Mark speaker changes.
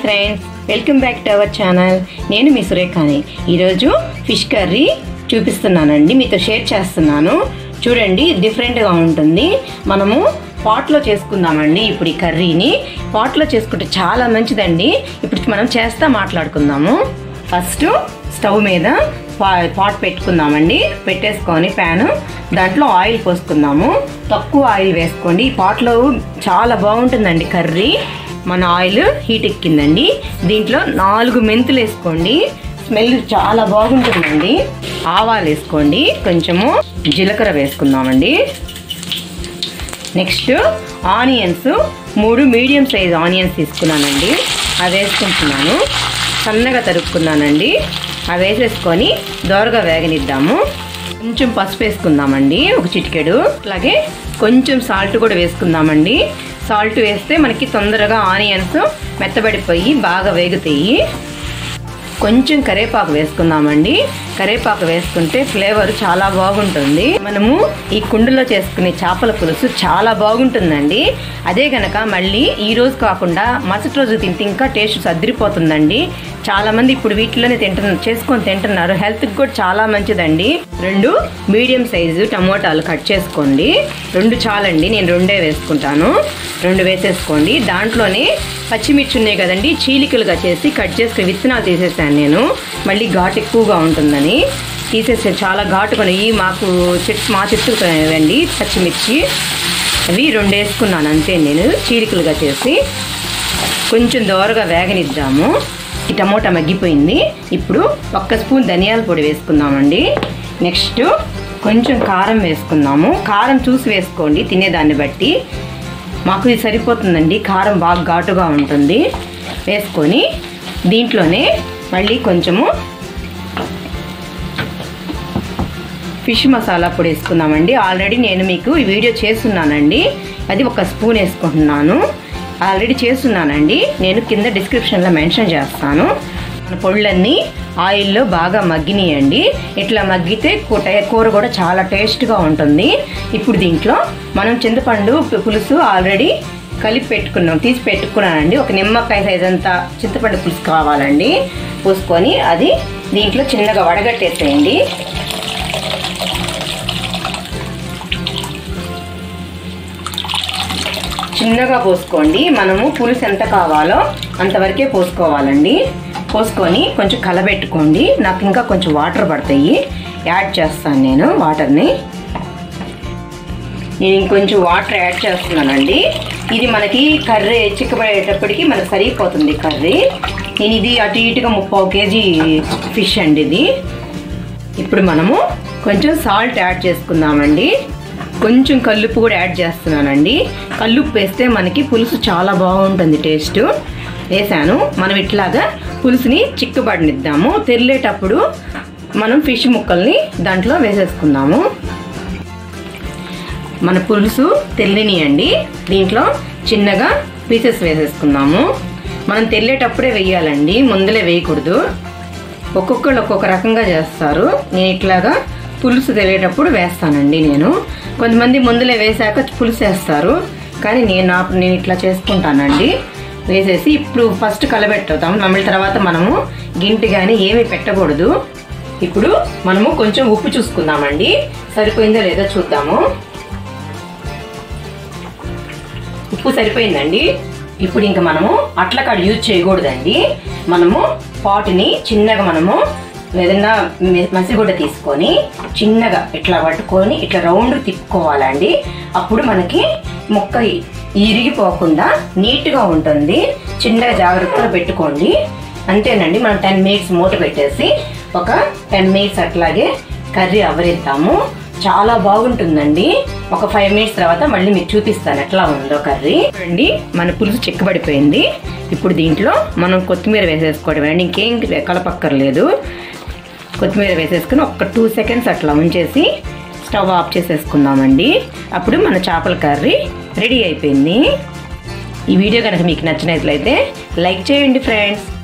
Speaker 1: friends welcome back to our channel నేను మీ సురేఖాని ఈరోజు ఫిష్ కర్రీ చూపిస్తున్నానండి మీతో షేర్ చేస్తున్నాను చూడండి డిఫరెంట్గా ఉంటుంది మనము పాట్లో చేసుకుందామండి ఇప్పుడు ఈ కర్రీని పాట్లో చేసుకుంటే చాలా మంచిదండి ఇప్పుడు మనం చేస్తా మాట్లాడుకుందాము ఫస్ట్ స్టవ్ మీద పా- పాట్ పెట్టుకుందామండి పెట్టేసుకొని ప్యాన్ దాంట్లో ఆయిల్ పోసుకుందాము తక్కువ ఆయిల్ వేసుకోండి ఈ పాట్లో చాలా బాగుంటుందండి కర్రీ మన ఆయిల్ హీట్ ఎక్కిందండి దీంట్లో నాలుగు మెంతులు వేసుకోండి స్మెల్ చాలా బాగుంటుందండి ఆవాలు వేసుకోండి కొంచెము జీలకర్ర వేసుకుందామండి నెక్స్ట్ ఆనియన్స్ మూడు మీడియం సైజ్ ఆనియన్స్ తీసుకున్నానండి అవి వేసుకుంటున్నాను సన్నగా తరుక్కున్నానండి అవి వేసేసుకొని దోరగా వేగనిద్దాము కొంచెం పసుపు వేసుకుందామండి ఒక చిటికెడు అలాగే కొంచెం సాల్ట్ కూడా వేసుకుందామండి సాల్ట్ వేస్తే మనకి తొందరగా ఆనియన్స్ మెత్తబడిపోయి బాగా వేగుతాయి కొంచెం కరేపాకు వేసుకుందామండి కరేపాకు వేసుకుంటే ఫ్లేవర్ చాలా బాగుంటుంది మనము ఈ కుండలో చేసుకునే చేపల పులుసు చాలా బాగుంటుందండి అదే గనక మళ్ళీ ఈ రోజు కాకుండా మరుసటి రోజు తింటే ఇంకా టేస్ట్ సర్దిరిపోతుందండి చాలా మంది ఇప్పుడు వీటిలోనే తింటున్న చేసుకొని తింటున్నారు హెల్త్కి కూడా చాలా మంచిదండి రెండు మీడియం సైజు టమోటాలు కట్ చేసుకోండి రెండు చాలండి నేను రెండే వేసుకుంటాను రెండు వేసేసుకోండి దాంట్లోనే పచ్చిమిర్చి ఉన్నాయి కదండి చీలికలుగా చేసి కట్ చేసుకుని విత్తనాలు తీసేసాను నేను మళ్ళీ ఘాటు ఎక్కువగా ఉంటుందని తీసేసాను చాలా ఘాటుకొని ఇవి మాకు చెట్టు మా చెట్టు అండి పచ్చిమిర్చి అవి రెండు వేసుకున్నాను అంతే నేను చీలికలుగా చేసి కొంచెం దోరగా వేగనిద్దాము ఈ టమోటా మగ్గిపోయింది ఇప్పుడు ఒక్క స్పూన్ ధనియాల పొడి వేసుకుందామండి నెక్స్ట్ కొంచెం కారం వేసుకుందాము కారం చూసి వేసుకోండి తినేదాన్ని బట్టి మాకు ఇది సరిపోతుందండి కారం బాగా ఘాటుగా ఉంటుంది వేసుకొని దీంట్లోనే మళ్ళీ కొంచెము ఫిష్ మసాలా పొడి వేసుకుందామండి ఆల్రెడీ నేను మీకు ఈ వీడియో చేస్తున్నానండి అది ఒక స్పూన్ వేసుకుంటున్నాను ఆల్రెడీ చేస్తున్నానండి నేను కింద డిస్క్రిప్షన్లో మెన్షన్ చేస్తాను మన పొళ్ళన్నీ ఆయిల్లో బాగా మగ్గినాయండి ఇట్లా మగ్గితే కూట కూర కూడా చాలా టేస్ట్గా ఉంటుంది ఇప్పుడు దీంట్లో మనం చింతపండు పు- పులుసు ఆల్రెడీ కలిపి పెట్టుకున్నాం తీసి పెట్టుకున్నానండి ఒక నిమ్మకాయ సైజ్ అంతా చింతపండు పులుసు కావాలండి పూసుకొని అది దీంట్లో చిన్నగా వడగట్టేసేయండి చిన్నగా పోసుకోండి మనము పులుసు ఎంత కావాలో అంతవరకే పోసుకోవాలండి పోసుకొని కొంచెం కలబెట్టుకోండి నాకు ఇంకా కొంచెం వాటర్ పడతాయి యాడ్ చేస్తాను నేను వాటర్ని నేను ఇంకొంచెం వాటర్ యాడ్ చేస్తున్నానండి ఇది మనకి కర్రీ చిక్కబడేటప్పటికి మనకు సరిగిపోతుంది కర్రీ నేను ఇది అటు ఇటుగా ముప్పావు కేజీ ఫిష్ అండి ఇది ఇప్పుడు మనము కొంచెం సాల్ట్ యాడ్ చేసుకుందామండి కొంచెం కల్లుప్పు కూడా యాడ్ చేస్తున్నానండి కల్లుప్పు వేస్తే మనకి పులుసు చాలా బాగుంటుంది టేస్ట్ వేసాను మనం ఇట్లాగా పులుసుని చిక్కబడినిద్దాము తెరిలేటప్పుడు మనం ఫిష్ ముక్కల్ని దాంట్లో వేసేసుకుందాము మన పులుసు తెల్లినియండి దీంట్లో చిన్నగా పీసెస్ వేసేసుకుందాము మనం తెల్లేటప్పుడే వేయాలండి ముందలే వేయకూడదు ఒక్కొక్కళ్ళు ఒక్కొక్క రకంగా చేస్తారు నేను ఇట్లాగా పులుసు తెలియేటప్పుడు వేస్తానండి నేను కొంతమంది ముందులే వేసాక పులుసు వేస్తారు కానీ నేను నా- నేను ఇట్లా చేసుకుంటానండి వేసేసి ఇప్పుడు ఫస్ట్ కలబెట్టుతాం మమ్మల్ని తర్వాత మనము గింటి కానీ ఏమీ పెట్టకూడదు ఇప్పుడు మనము కొంచెం ఉప్పు చూసుకుందామండి సరిపోయిందో లేదో చూద్దాము ఉప్పు సరిపోయిందండి ఇప్పుడు ఇంకా మనము అట్లకాడ యూజ్ చేయకూడదండి మనము పాటుని చిన్నగా మనము ఏదైనా మె- మసిగుడ్డ తీసుకొని చిన్నగా ఇట్లా పట్టుకొని ఇట్లా రౌండ్ తిప్పుకోవాలండి అప్పుడు మనకి ముక్క ఇ- ఇరిగిపోకుండా నీట్గా ఉంటుంది చిన్నగా జాగ్రత్తగా పెట్టుకోండి అంతేనండి మనం టెన్ మినిట్స్ మూత పెట్టేసి ఒక టెన్ మినిట్స్ అట్లాగే కర్రీ అవరిద్దాము చాలా బాగుంటుందండి ఒక ఫైవ్ మినిట్స్ తర్వాత మళ్ళీ మీకు చూపిస్తాను ఎట్లా ఉందో కర్రీ చూడండి మన పులుసు చిక్కబడిపోయింది ఇప్పుడు దీంట్లో మనం కొత్తిమీర వేసేసుకోవడం అండి ఇంకేం కలపక్కర్లేదు కొత్తిమీర వేసేసుకుని ఒక టూ సెకండ్స్ అట్లా ఉంచేసి స్టవ్ ఆఫ్ చేసేసుకుందామండి అప్పుడు మన చేపల కర్రీ రెడీ అయిపోయింది ఈ వీడియో కనుక మీకు నచ్చినట్లయితే లైక్ చేయండి ఫ్రెండ్స్